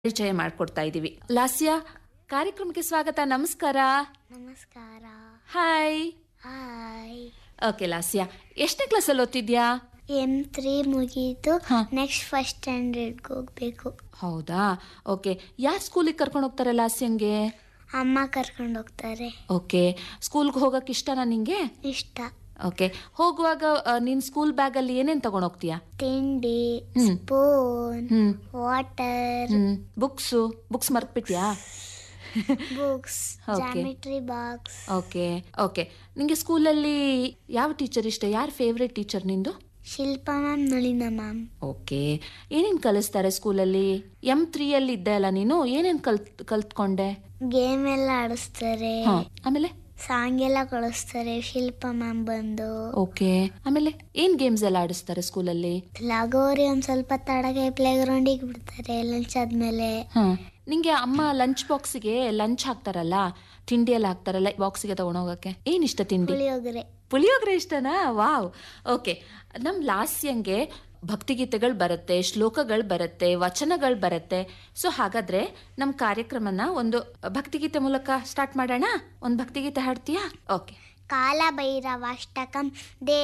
ಪರಿಚಯ ಮಾಡ್ಕೊಡ್ತಾ ಇದ್ದೀವಿ ಲಾಸ್ಯ ಕಾರ್ಯಕ್ರಮಕ್ಕೆ ಸ್ವಾಗತ ನಮಸ್ಕಾರ ನಮಸ್ಕಾರ ಹಾಯ್ ಹಾಯ್ ಓಕೆ ಲಾಸ್ಯ ಎಷ್ಟನೇ ಕ್ಲಾಸಲ್ಲಿ ಓದ್ತಿದ್ಯಾ ಎಮ್ ತ್ರೀ ಮುಗೀತು ಹಾ. ನೆಕ್ಸ್ಟ್ ಫಸ್ಟ್ ಸ್ಟ್ಯಾಂಡರ್ಡ್ಗೆ ಹೋಗ್ಬೇಕು ಹೌದಾ ಓಕೆ ಯಾರು ಸ್ಕೂಲಿಗೆ ಕರ್ಕೊಂಡು ಹೋಗ್ತಾರೆ ಲಾಸ್ಯಂಗೆ ಅಮ್ಮ ಕರ್ಕೊಂಡು ಹೋಗ್ತಾರೆ ಓಕೆ ಸ್ಕೂಲ್ಗೆ ಹೋಗಕ್ಕೆ ಇಷ್ಟನಾ ನಿಂಗೆ ಇಷ್ಟ ಓಕೆ ಹೋಗುವಾಗ ಆ, ನಿನ್ ಸ್ಕೂಲ್ ಬ್ಯಾಗಲ್ಲಿ ಏನೇನು ತಗೊಂಡು ಹೋಗ್ತೀಯಾ ತಿಂಡಿ ಹ್ಮ್. ಸ್ಪೂನ್ ಹ್ಮ್ ವಾಟರ್ ಹ್ಮ್ ಬುಕ್ಸು ಬುಕ್ಸ್ ಮರ್ತ್ಬಿಟ್ಯಾ books Okay. Geometry box okay okay ನಿಂಗೆ ಸ್ಕೂಲಲ್ಲಿ ಯಾವ ಟೀಚರ್ ಇಷ್ಟ ಯಾರು ಫೇವ್ರೆಟ್ ಟೀಚರ್ ನಿಂದು Shilpa ma'am Nalina ma'am okay ಏನೇನು ಕಲಿಸ್ತಾರೆ ಸ್ಕೂಲಲ್ಲಿ ಎಮ್ ತ್ರೀಯಲ್ಲಿ ಇದ್ದೆ ಅಲ್ಲ ನೀನು ಏನೇನು ಕಲ್ತ್ ಕಲ್ತ್ಕೊಂಡೆ ಗೇಮ್ ಎಲ್ಲ ಆಡಿಸ್ತಾರೆ ಹಾ ಆಮೇಲೆ ಸಾಂಗ್ ಎಲ್ಲ ಕಳಿಸ್ತಾರೆ ಶಿಲ್ಪಾ ಮ್ಯಾಮ್ ಬಂದು ಓಕೆ ಆಮೇಲೆ ಏನ್ ಗೇಮ್ಸ್ ಎಲ್ಲ ಆಡಿಸ್ತಾರೆ ಸ್ಕೂಲಲ್ಲಿ ಲಗೋರಿ ಒಂದ್ ಸ್ವಲ್ಪ ತಡಗೆ ಪ್ಲೇ ಗ್ರೌಂಡಿಗೆ ಬಿಡ್ತಾರೆ ಲಂಚ್ ಆದ್ಮೇಲೆ ಹಾ ನಿಂಗೆ ಅಮ್ಮ ಲಂಚ್ ಬಾಕ್ಸಿಗೆ ಲಂಚ್ ಹಾಕ್ತಾರಲ್ಲ ತಿಂಡಿ ಎಲ್ಲ ಹಾಕ್ತಾರಲ್ಲ ಬಾಕ್ಸಿಗೆ ತಗೊಂಡೋಗಕ್ಕೆ ಏನ್ ಇಷ್ಟ ತಿಂಡಿ ಪುಳಿಯೋಗರೆ ಪುಳಿಯೋಗರೆ ಇಷ್ಟನಾ ವಾವ್ ಓಕೆ ನಮ್ ಲಾಸ್ಯಂಗೆ ಭಕ್ತಿಗೀತೆಗಳು ಬರುತ್ತೆ ಶ್ಲೋಕಗಳು ಬರುತ್ತೆ ವಚನಗಳು ಬರುತ್ತೆ ಸೊ ಹಾಗಾದ್ರೆ ನಮ್ಮ ಕಾರ್ಯಕ್ರಮನ ಒಂದು ಭಕ್ತಿಗೀತೆ ಮೂಲಕ ಸ್ಟಾರ್ಟ್ ಮಾಡೋಣ ಒಂದು ಭಕ್ತಿಗೀತೆ ಹಾಡ್ತೀಯಾ ಓಕೆ ಕಾಲಭೈರವಾಷ್ಟಕಂ ದೇ